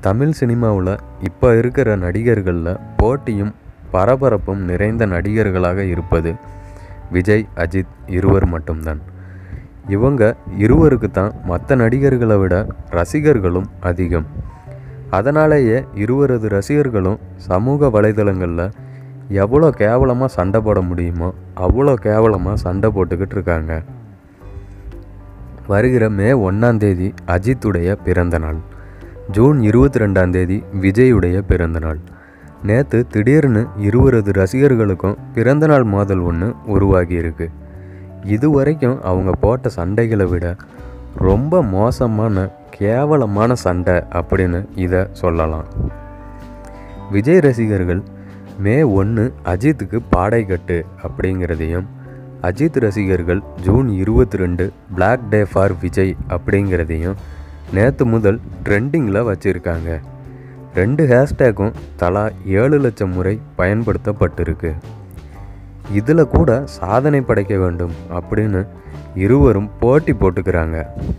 தமிழ் சினிமாவில் இப்போ இருக்கிற நடிகர்களில் போட்டியும் பரபரப்பும் நிறைந்த நடிகர்களாக இருப்பது விஜய் அஜித் இருவர் மட்டும்தான் இவங்க இருவருக்கு தான் மற்ற நடிகர்களை விட ரசிகர்களும் அதிகம் அதனாலேயே இருவரது ரசிகர்களும் சமூக வலைதளங்களில் எவ்வளோ கேவலமாக சண்டை போட முடியுமோ அவ்வளோ கேவலமாக சண்டை போட்டுக்கிட்டு இருக்காங்க வருகிற மே ஒன்றாம் தேதி அஜித்துடைய பிறந்த நாள் ஜூன் இருபத்தி ரெண்டாம் தேதி விஜயுடைய பிறந்த நாள் நேற்று திடீர்னு இருவரது ரசிகர்களுக்கும் பிறந்தநாள் மோதல் ஒன்று உருவாகி இருக்கு இது வரைக்கும் அவங்க போட்ட சண்டைகளை விட ரொம்ப மோசமான கேவலமான சண்டை அப்படின்னு இதை சொல்லலாம் விஜய் ரசிகர்கள் மே ஒன்று அஜித்துக்கு பாடை கட்டு அப்படிங்கிறதையும் அஜித் ரசிகர்கள் ஜூன் இருபத்தி ரெண்டு பிளாக் டே ஃபார் விஜய் அப்படிங்கிறதையும் நேற்று முதல் ட்ரெண்டிங்கில் வச்சுருக்காங்க ரெண்டு ஹேஷ்டேக்கும் தலா ஏழு லட்சம் முறை பயன்படுத்தப்பட்டிருக்கு இதில் கூட சாதனை படைக்க வேண்டும் அப்படின்னு இருவரும் போட்டி போட்டுக்கிறாங்க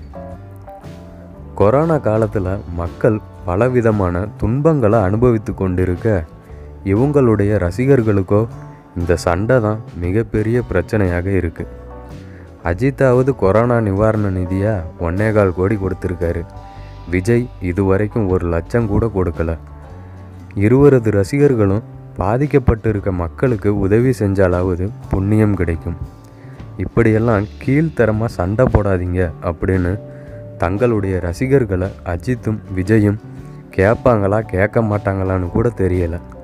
கொரோனா காலத்தில் மக்கள் பலவிதமான துன்பங்களை அனுபவித்து கொண்டிருக்க இவங்களுடைய ரசிகர்களுக்கோ இந்த சண்டை தான் மிகப்பெரிய பிரச்சனையாக இருக்குது அஜித்தாவது கொரோனா நிவாரண நிதியாக ஒன்னேகால் கோடி கொடுத்துருக்காரு விஜய் இதுவரைக்கும் ஒரு லட்சம் கூட கொடுக்கல இருவரது ரசிகர்களும் பாதிக்கப்பட்டிருக்க மக்களுக்கு உதவி செஞ்சாலாவது புண்ணியம் கிடைக்கும் இப்படியெல்லாம் கீழ்த்தரமாக சண்டை போடாதீங்க அப்படின்னு தங்களுடைய ரசிகர்களை அஜித்தும் விஜயும் கேட்பாங்களா கேட்க மாட்டாங்களான்னு கூட தெரியலை